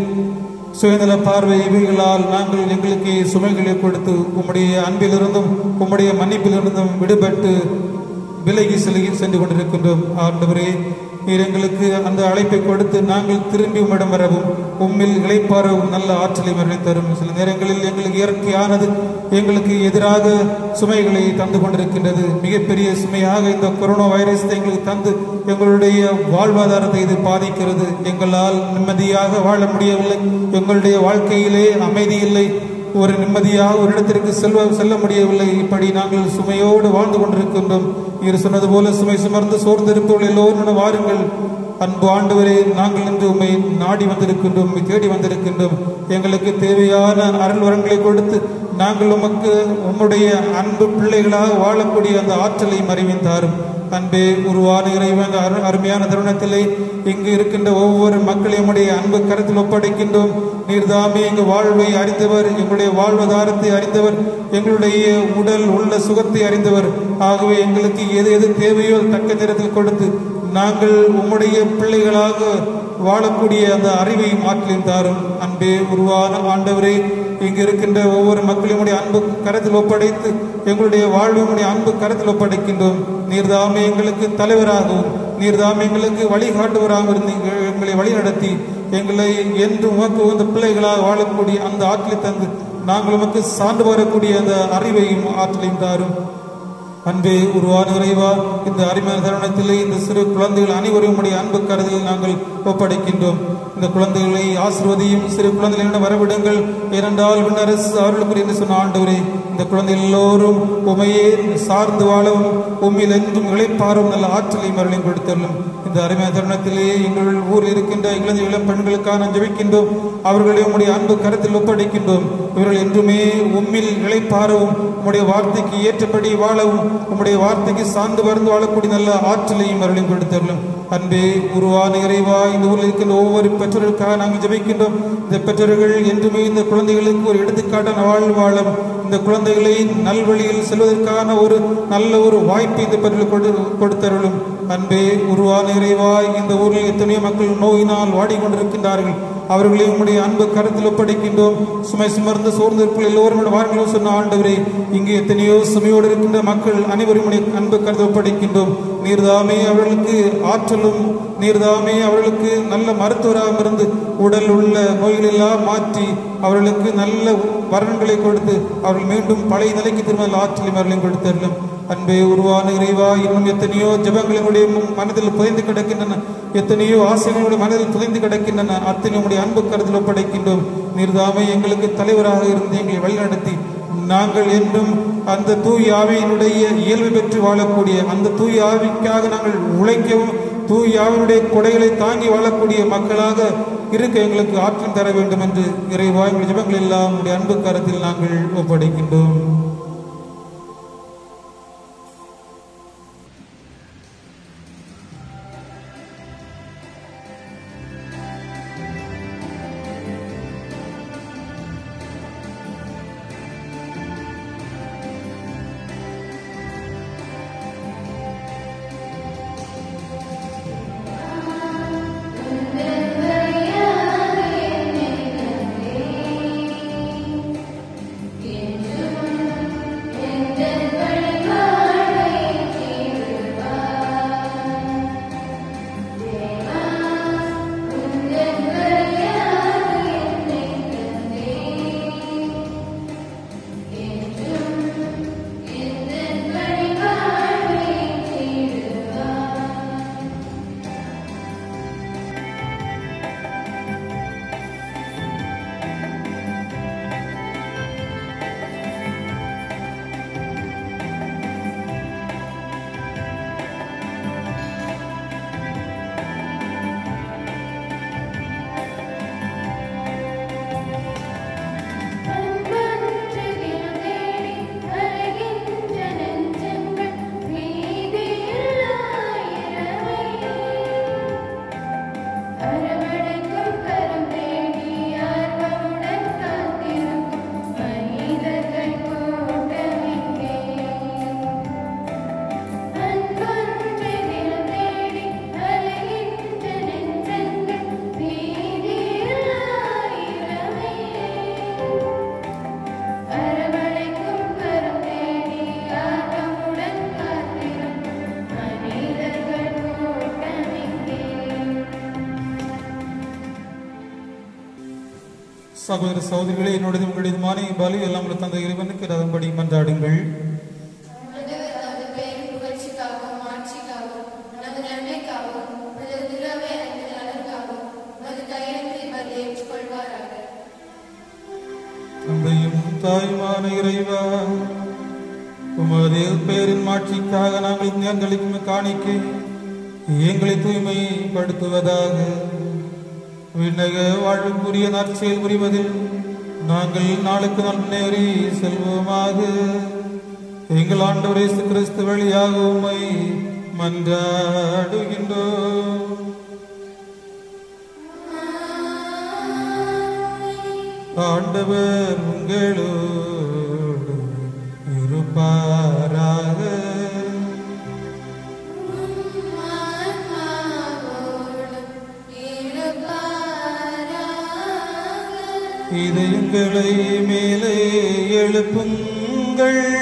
சுயநல பார்வை இவைகளால் நாங்கள் எங்களுக்கு சுமைகளை கொடுத்து உம்முடைய அன்பிலிருந்தும் உம்முடைய மன்னிப்பிலிருந்தும் விடுபட்டு விலகி செல்கி சென்று கொண்டிருக்கின்றோம் ஆண்டவரே நீர் எங்களுக்கு அந்த அழைப்பை கொடுத்து நாங்கள் திரும்பி உம்மிடம் வரவும் உம்மில் இளைப்பாறவும் நல்ல ஆற்றலை மரணி தரும் சில நேரங்களில் எங்களுக்கு இயற்கையானது எங்களுக்கு எதிராக சுமைகளை தந்து கொண்டிருக்கின்றது மிகப்பெரிய சுமையாக இந்த கொரோனா வைரஸ் எங்களுக்கு தந்து எங்களுடைய வாழ்வாதாரத்தை இது பாதிக்கிறது எங்களால் நிம்மதியாக வாழ முடியவில்லை எங்களுடைய வாழ்க்கையிலே அமைதி இல்லை ஒரு நிம்மதியாக ஒரு இடத்திற்கு செல்வ செல்ல முடியவில்லை இப்படி நாங்கள் சுமையோடு வாழ்ந்து கொண்டிருக்கின்றோம் நீர் சொன்னது போல சுமை சுமர்ந்து சோர்ந்திருப்பவர்கள் எல்லோரும் வாருங்கள் அன்பு ஆண்டவரே நாங்கள் இன்று உண்மை நாடி வந்திருக்கின்றோம் உம்மை தேடி வந்திருக்கின்றோம் எங்களுக்கு தேவையான அருள் வரங்களை கொடுத்து நாங்கள் உமக்கு உம்முடைய அன்பு பிள்ளைகளாக வாழக்கூடிய அந்த ஆற்றலை மறைவின் தாரும் அன்பே உருவான இறைவன் அந்த அரு- அருமையான தருணத்திலே இங்கு இருக்கின்ற ஒவ்வொரு மக்களையும் உடைய அன்பு கருத்தில் ஒப்படைக்கின்றோம் நீர்தாமே எங்கள் வாழ்வை அறிந்தவர் எங்களுடைய வாழ்வாதாரத்தை அறிந்தவர் எங்களுடைய உடல் உள்ள சுகத்தை அறிந்தவர் ஆகவே எங்களுக்கு எது எது தேவையோ தக்க நேரத்தில் கொடுத்து நாங்கள் உம்முடைய பிள்ளைகளாக வாழக்கூடிய அந்த அறிவையும் ஆற்றலையும் தாரும் அன்பே உருவான ஆண்டவரே இங்கு இருக்கின்ற ஒவ்வொரு மக்களையும் உடைய அன்பு கரத்தில் ஒப்படைத்து எங்களுடைய வாழ்வை உடைய அன்பு கரத்தில் ஒப்படைக்கின்றோம் நீர்தாமே எங்களுக்கு தலைவராகவும் நீர்தாமே எங்களுக்கு வழிகாட்டுவராக இருந்து எங்க- எங்களை வழிநடத்தி எங்களை என்று உமக்கு உந்த பிள்ளைகளாக வாழக்கூடிய அந்த ஆற்றலை தந்து நாங்கள் உமக்கு சார்ந்து வரக்கூடிய அந்த அறிவையும் ஆற்றலையும் தாரும் அன்பே உருவான இறைவா இந்த அருமையான தருணத்திலே இந்த சிறு குழந்தைகள் அனைவரும் உடைய அன்பு கருதில் நாங்கள் ஒப்படைக்கின்றோம் இந்த குழந்தைகளை ஆசிர்வதியும் சிறு குழந்தைகளிடம் வரவிடுங்கள் ஏனென்றால் விண்ணரசு அவர்களுக்கு என்று சொன்ன ஆண்டவரே இந்த குழந்தைகள் எல்லோரும் உமையே சார்ந்து வாழவும் உம்மில் என்றும் இழைப்பாரும் நல்ல ஆற்றலையும் அருளையும் கொடுத்தள்ளும் இந்த அருமையான தருணத்திலே எங்கள் ஊரில் இருக்கின்ற இளைஞர் இளம் பெண்களுக்காக நாம் ஜெபிக்கின்றோம் அவர்களை உம்முடைய அன்பு கருத்தில் ஒப்படைக்கின்றோம் இவர்கள் என்றுமே உம்மில் இழைப்பாரவும் உம்முடைய வார்த்தைக்கு ஏற்றபடி வாழவும் உம்முடைய வார்த்தைக்கு சார்ந்து வருந்து வாழக்கூடிய நல்ல ஆற்றலையும் அருளையும் கொடுத்தருளும் அன்பே உருவான இறைவா இந்த ஊரில் இருக்கின்ற ஒவ்வொரு பெற்றோர்களுக்காக நாங்கள் ஜெபிக்கின்றோம் இந்த பெற்றோர்கள் என்றுமே இந்த குழந்தைகளுக்கு ஒரு எடுத்துக்காட்டான வாழ்வு வாழும் இந்த குழந்தைகளை நல்வழியில் செல்வதற்கான ஒரு நல்ல ஒரு வாய்ப்பை இந்த பெற்றோர்கள் கொடு கொடுத்தருளும் அன்பே உருவான இறைவாய் இந்த ஊரில் எத்தனையோ மக்கள் நோயினால் வாடிக்கொண்டிருக்கின்றார்கள் அவர்களை உம்முடைய அன்பு கருத்தில் ஒப்படைக்கின்றோம் சுமை சுமர்ந்து சோர்ந்திருப்பில் எல்லோரும் வாருங்களும் சொன்ன ஆண்டவரே இங்கே எத்தனையோ சுமையோடு இருக்கின்ற மக்கள் அனைவரும் உம்முடைய அன்பு கருத்தில் ஒப்படைக்கின்றோம் நீர்தாமே அவர்களுக்கு ஆற்றலும் நீர்தாமே அவர்களுக்கு நல்ல மருத்துவராக இருந்து உடல் உள்ள நோய்களெல்லாம் மாற்றி அவர்களுக்கு நல்ல வரன்களை கொடுத்து அவர்கள் மீண்டும் பழைய நிலைக்கு திரும்ப நல்ல ஆற்றலையும் அவர்களையும் கொடுத்தருளும் அன்பே உருவான இறைவா இன்னும் எத்தனையோ ஜெபங்கள் எங்களுடைய மனதில் புதைந்து கிடக்கின்றன எத்தனையோ ஆசைகள் எங்களுடைய மனதில் புதைந்து கிடக்கின்றன அத்தனை உடைய அன்பு கருத்தில் ஒப்படைக்கின்றோம் நீர்தாமே எங்களுக்கு தலைவராக இருந்து எங்களை வழிநடத்தி நாங்கள் என்றும் அந்த தூய் ஆவியினுடைய இயல்பு பெற்று வாழக்கூடிய அந்த தூய் ஆவிக்காக நாங்கள் உழைக்கவும் தூய் ஆவியினுடைய கொடைகளை தாங்கி வாழக்கூடிய மக்களாக இருக்க எங்களுக்கு ஆற்றல் தர வேண்டும் என்று இறைவா எங்கள் ஜெபங்கள் எல்லாம் உடைய அன்பு கருத்தில் நாங்கள் ஒப்படைக்கின்றோம் சகோதர சகோதரிகளே என்னுடைய உங்களுடைய மானிய பலி எல்லாம் உள்ள தந்தை இறைவனுக்கு அதன்படி மன்றாடுங்கள் ஆண்டவர் தமது பெயரின் புகழ்ச்சிக்காகவும் ஆட்சிக்காகவும் நமது நன்மைக்காகவும் நமது திரவ எனக்கு நலனுக்காகவும் நமது கையெழுத்தை பலி ஏற்றுக்கொள்வாராக தந்தையும் தாயுமான இறைவா உமது பெயரின் மாட்சிக்காக நாங்கள் தேர்ந்தளிக்கும் காணிக்கை எங்களை தூய்மைப்படுத்துவதாக விண்ணக வாழ்வுக்குரிய நற்செயல் புரிவதில் நாங்கள் நாளுக்கு நாள் முன்னேறி செல்வோமாக எங்கள் ஆண்டவர் இயேசு கிறிஸ்து வழியாக உம்மை மன்றாடுகின்றோம் ஆண்டவர் உங்களோடு இருப்பாராக இதயங்களை மேலே எழுப்புங்கள்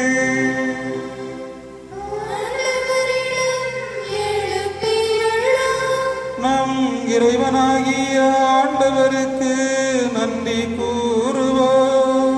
நம் இறைவனாகிய ஆண்டவருக்கு நன்றி கூறுவோம்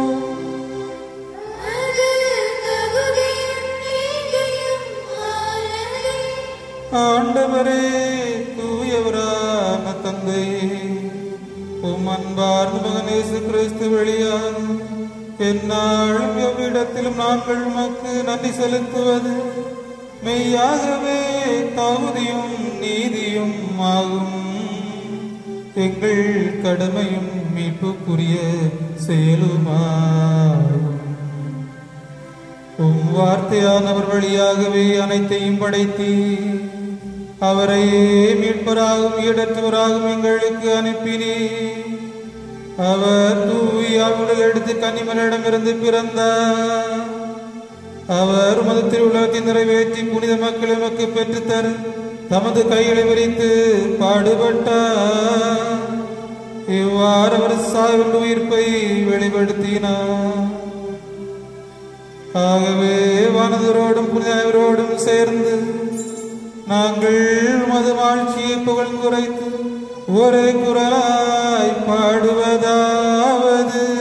ஆண்டவரே தூயவரான தந்தை உம் அன்பார்ந்த மகனேசு கிறிஸ்து வழியாக எந்நாளும் எவ்விடத்திலும் நாங்கள் உமக்கு நன்றி செலுத்துவது மெய்யாகவே தகுதியும் நீதியும் ஆகும் எங்கள் கடமையும் மீட்புக்குரிய செயலுமாகும் உம் வார்த்தையானவர் வழியாகவே அனைத்தையும் படைத்தி அவரையே மீட்பராகவும் ஈடற்றவராகவும் எங்களுக்கு அனுப்பினே அவர் தூயாவுடல் எடுத்து கன்னிமரிடமிருந்து பிறந்தார் அவர் உமது திருவிழாத்தை நிறைவேற்றி புனித மக்கள் எமக்கு பெற்றுத்தர தமது கைகளை விரித்து பாடுபட்டார் இவ்வாறு அவர் சாய்வல் உயிர்ப்பை வெளிப்படுத்தினார் ஆகவே வானதரோடும் புனிதரோடும் சேர்ந்து நாங்கள் மது வாழ்ச்சியை புகழ் குறைத்து ஒரே குரலாய் பாடுவதாவது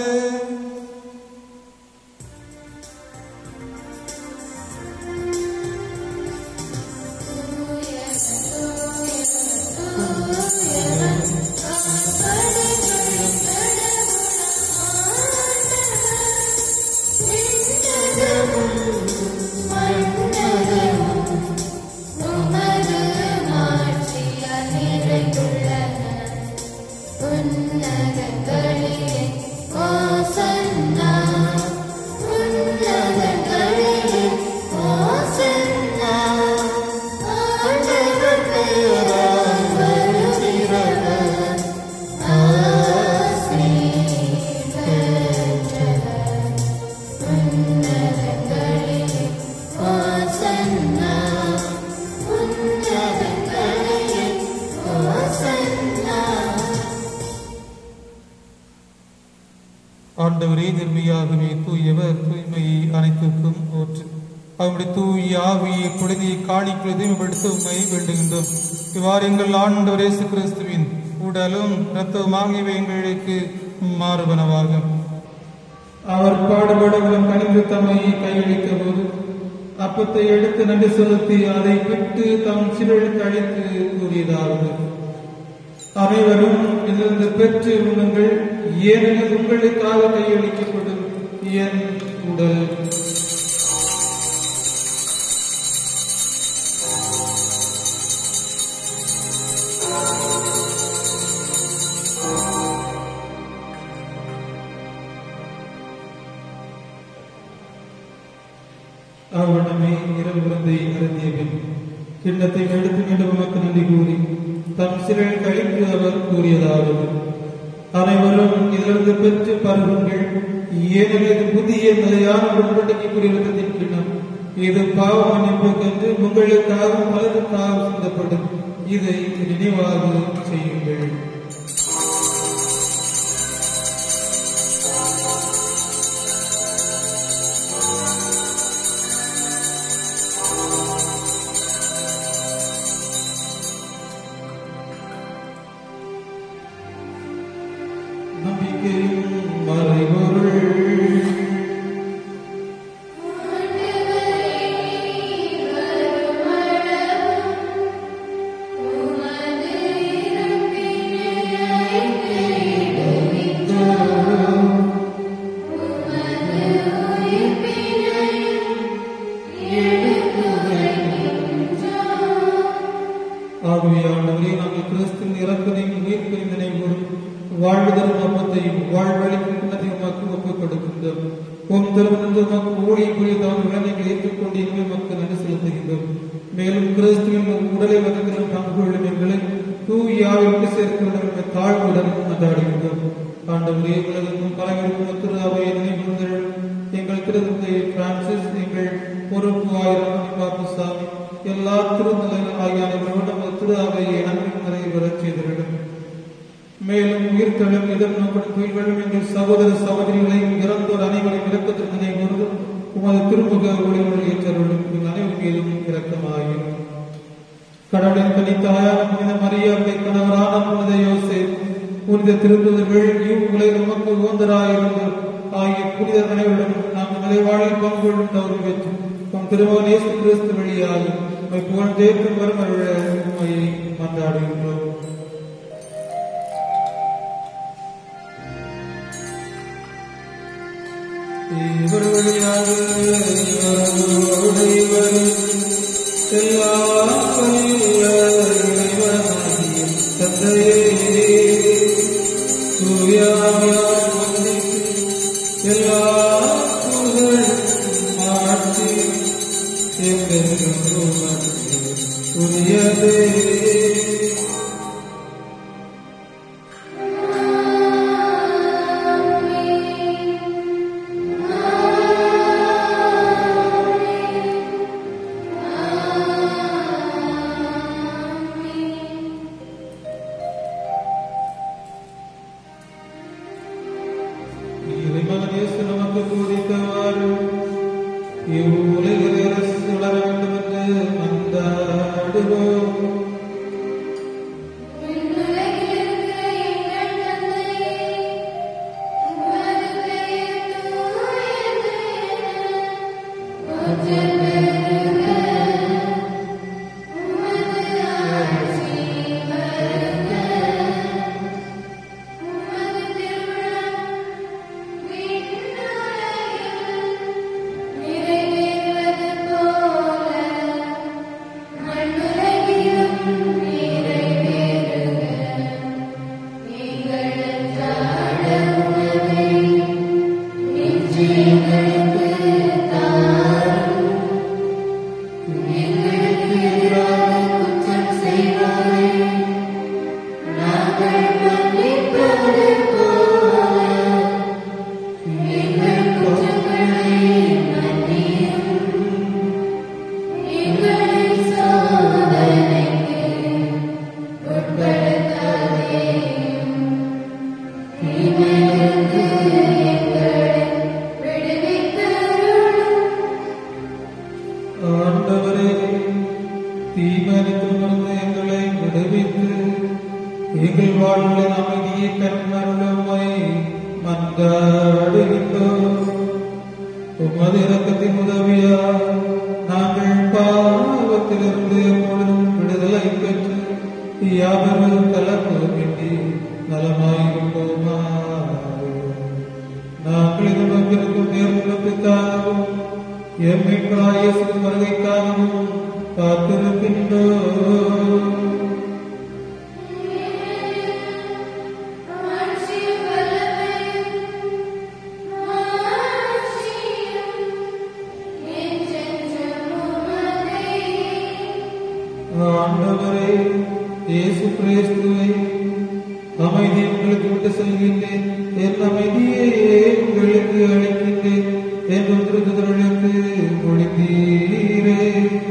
ஆண்டவரே நிர்மையாகவே தூயவர் தூய்மையை அனைத்துக்கும் ஓற்று அவருடைய தூய ஆவியை பொழுதியை காணிக்குள் தூய்மைப்படுத்த உண்மை வேண்டுகின்றோம் இவ்வாறு எங்கள் ஆண்டவர் இயேசு கிறிஸ்துவின் உடலும் இரத்தமும் ஆகியவை எங்களுக்கு மாறுபனவாகும் அவர் பாடுபடவும் கணிந்து தம்மை கையளித்த போது அப்பத்தை எடுத்து நன்றி செலுத்தி அதை விட்டு தம் சிறுகளுக்கு அழைத்து கூறியதாவது அனைவரும் இதிலிருந்து பெற்று உண்ணுங்கள் ஏனெனில் உங்களுக்காக கையளிக்கப்படும் என் உடல் அவனமே இரவு விருந்தை அருந்திய பின் கிண்ணத்தை எடுத்து மீண்டும் உமக்கு நன்றி கூறி தம் சிறையில் கழித்து அவர் கூறியதாவது அனைவரும் இதிலிருந்து பெற்று பருகுங்கள் ஏனெனில் இது புதிய நிலையான உடன்படிக்கைக்குரிய விருந்தின் கிண்ணம் இது பாவ மன்னிப்புக்கென்று உங்களுக்காக பலருக்காக சிந்தப்படும் இதை நினைவாக செய்யுங்கள் நம்பிக்கை நம்பிக்கையும் மறைபொருள் ஆகவேயானவரே நாங்கள் கிறிஸ்துவின் இறப்பதையும் உயிர்ப்பின் நினைவோடும் வாழ்வு தரும் அப்பத்தையும் வாழ்வழிக்கும் கிண்ணத்தையும் உமக்கு ஒப்புக் கொடுக்கின்றோம் உம் திருமணந்து உமக்கு ஊழியம் புரியுதான விளைநிலை ஏற்றுக்கொண்டு எங்கள் மக்கள் நன்றி செலுத்துகின்றோம் மேலும் கிறிஸ்துவின் உம் உடலை வதங்கிற பங்கு கொள்ளும் எங்களை தூயாவிற்கு சேர்க்கிறவர்களுக்கு தாழ்வுடன் கொண்டாடுகின்றோம் ஆண்டவரே உலகமும் பலவிற்கும் திரு அவையை நினைவுங்கள் எங்கள் திருத்தந்தை பிரான்சிஸ் எங்கள் பொறுப்பு ஆயிரம் பாப்புசாமி எல்லா திருநிலைகள் ஆகிய அனைவரோடு நமது திரு அவையை நன்மை நிறைவேறச் செய்திருக்கும் மேலும் உயிர்த்தெழும் எதிர்நோக்கடும் துயில்களும் எங்கள் சகோதர சகோதரிகளையும் இறந்தோர் அனைவரையும் இறக்கத்திற்கு நினைவுகூர்ந்து உமது திருமுக ஒளிவுகள் ஏற்றருளும் எங்கள் அனைவர் மீதும் இரக்கமாயும் கடவுளின் கனித்தாயான புனித மரியாதை கணவரான புனித யோசேப் புனித திருத்துதர்கள் இவ்வுலை நமக்கு உகந்தராயிருந்து ஆகிய புனித அனைவருடன் நாம் நிலைவாழில் பங்கு கொள்ளும் தவறு பெற்று உம் திருமகன் இயேசு கிறிஸ்து வழியாக உம்மை புகழ்ந்தேற்கும் வரும் அருள உண்மையை மன்றாடுகின்றோம் இவர் வழியாக இவரோடு இவர் எல்லாம் வல்ல இறைவனாகிய தந்தையே தூயாவியார் மன்னித்து எல்லா புகழும் மாற்றி எங்கென்றும் உமக்கு உரியதே இறைமகன் இயேசு நமக்கு போதித்தவாறு இவ்வுலகில் அரசு வளர வேண்டும் என்று மன்றாடுவோம் ஆண்டவரே தீமனித்திலிருந்து எங்களை விடுவித்து எங்கள் வாழ்வில் அமைதியை கண்மருளுமை மன்றாடுகின்றோம் உமது இரக்கத்தின் உதவியா நாங்கள் பாவத்திலிருந்து எப்பொழுதும் விடுதலை பெற்று யாவரும் கலந்துமின்றி நலமாயிருப்போமா நாங்கள் எதிர்நோக்கிருக்கும் நேர்முகத்துக்காகவும் எம்மிற்காய வருகைக்காகவும் காத்திருக்கின்றோம் ஆண்டவரே இயேசு கிறிஸ்துவை அமைதி உங்களுக்கு விட்டு செல்கின்றேன் என் அமைதியை உங்களுக்கு அளிக்கின்றேன் என் திருத்தர்களுக்கு ஒளிந்தீரே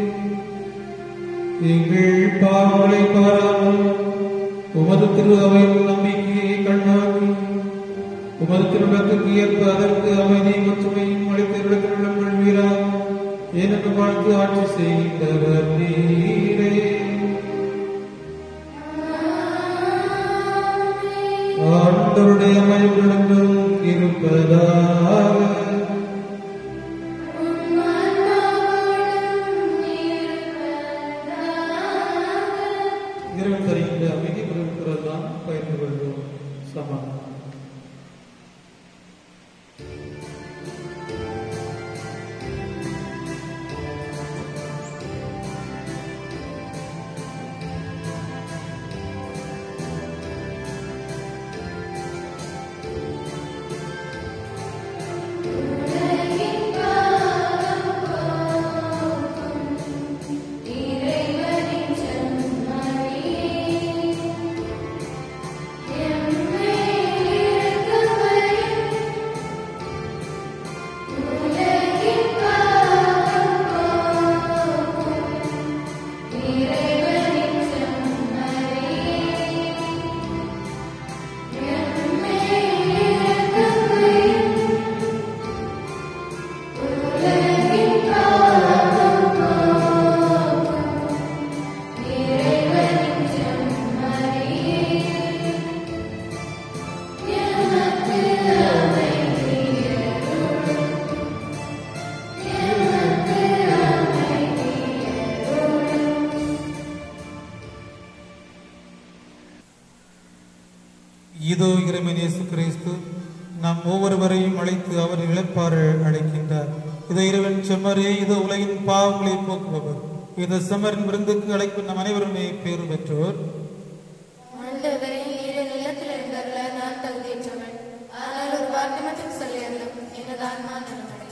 எங்கள் பாவங்களை பாராமல் உமது திரு அவையின் நம்பிக்கையை கண்ணாக்கி உமது திருடத்துக்கு ஏற்ப அதற்கு அமைதி ஒற்றுமையும் அளித்திருடத்திருடம் கொள்வீராக ஏனென்று வாழ்த்து ஆட்சி செய்கின்றவர் நீரே ஆண்ட ஆண்டவருடைய மயங்களுக்கும் இருப்பதாக இறைவன் தருகின்ற அமைதி குறைவுக்குறல் தான் பகிர்ந்து கொள்வோம் சமாதானம் இதோ இறைவன் இயேசு கிறிஸ்து நம் ஒவ்வொருவரையும் அழைத்து அவர் இழப்பாறு அழைக்கின்றார் இதோ இறைவன் செம்மரே இதோ உலகின் பாவங்களை போக்குபவர் இந்த செம்மரின் விருந்துக்கு அழைக்கும் நம் அனைவருமே பேறு பெற்றோர் ஆண்டவரே நீர் நிலத்தில் இருந்தருள நான் தகுதியற்றவன் ஆனால் ஒரு வார்த்தை மட்டும் சொல்லி அருளும் எனது ஆன்மா நலமடை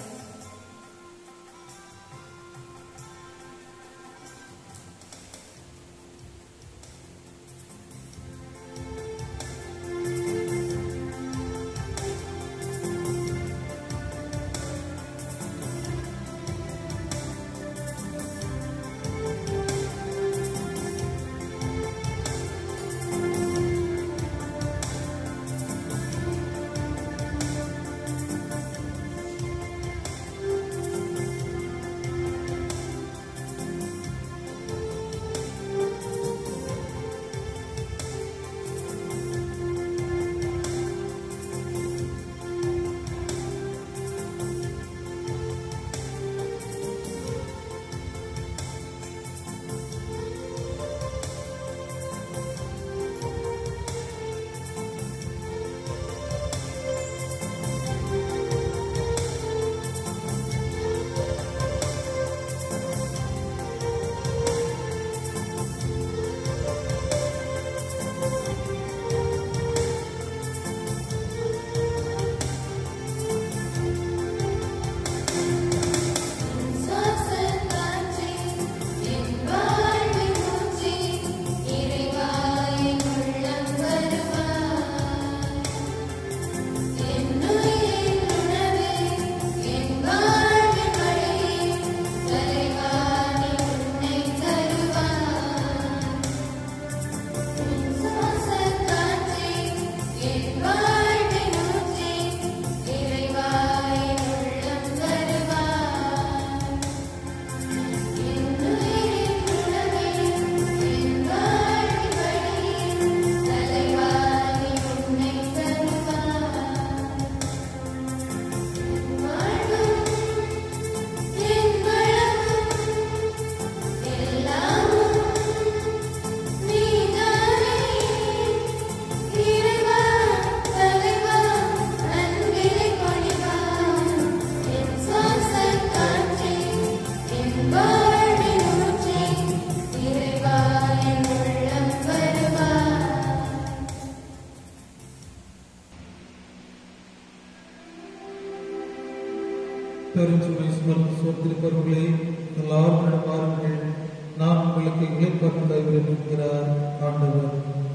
பெருஞ்சுமை சுமந்து சோர்ந்திருப்பவர்களே எல்லாரும் என்னிடம் வாருங்கள் நான் உங்களுக்கு இழைப்பருள் தருகிறேன் என்கிறார் ஆண்டவர்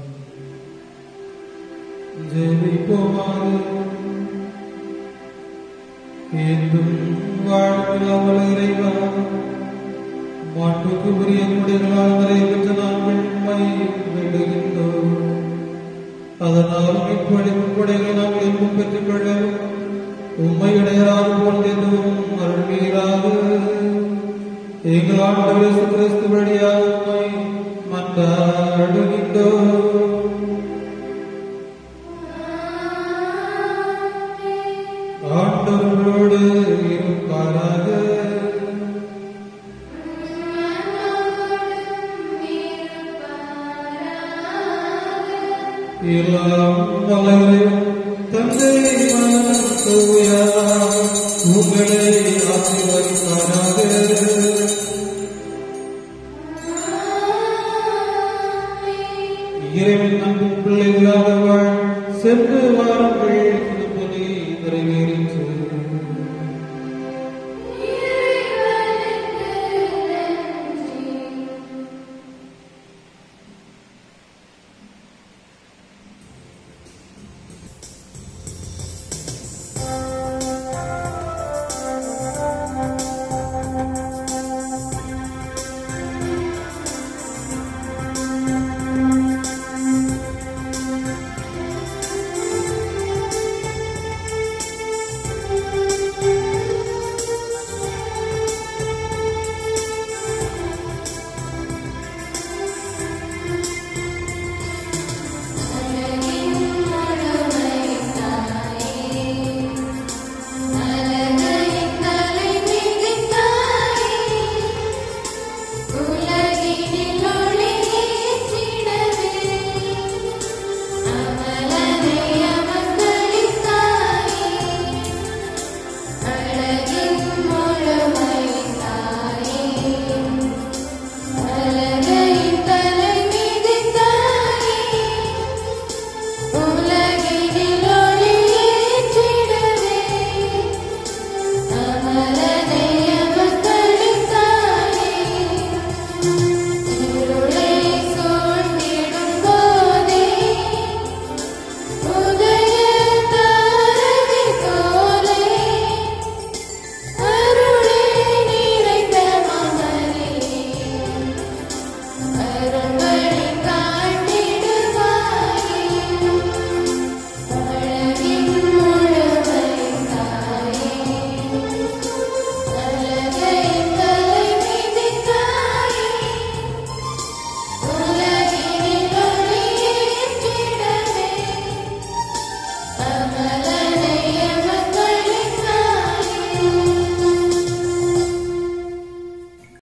ஜெபிப்போமாக என்றும் வாழ்வில்லாமல் இறைவா மாட்டுக்கு உரிய குடிகளால் நிறைவேற்ற நாங்கள் உண்மை விடுகின்றோம் அதனால் மீட்பளிப்பு கொடைகளை நாம் எங்கும் பெற்றுக்கொள்ள உண்மை இடையராக போன்றதும் அருள்வீராக எங்கள் ஆண்டவர் இயேசு கிறிஸ்து வழியாக உம்மை மன்றாடுகின்றோம் எல்லாம் வல்லவரே, தந்தை மகன் தூயார், உங்களை ஆசீர்வதிப்பாராக இறைவன் அன்பு பிள்ளைகளாக வாழ் சென்று வாருங்கள்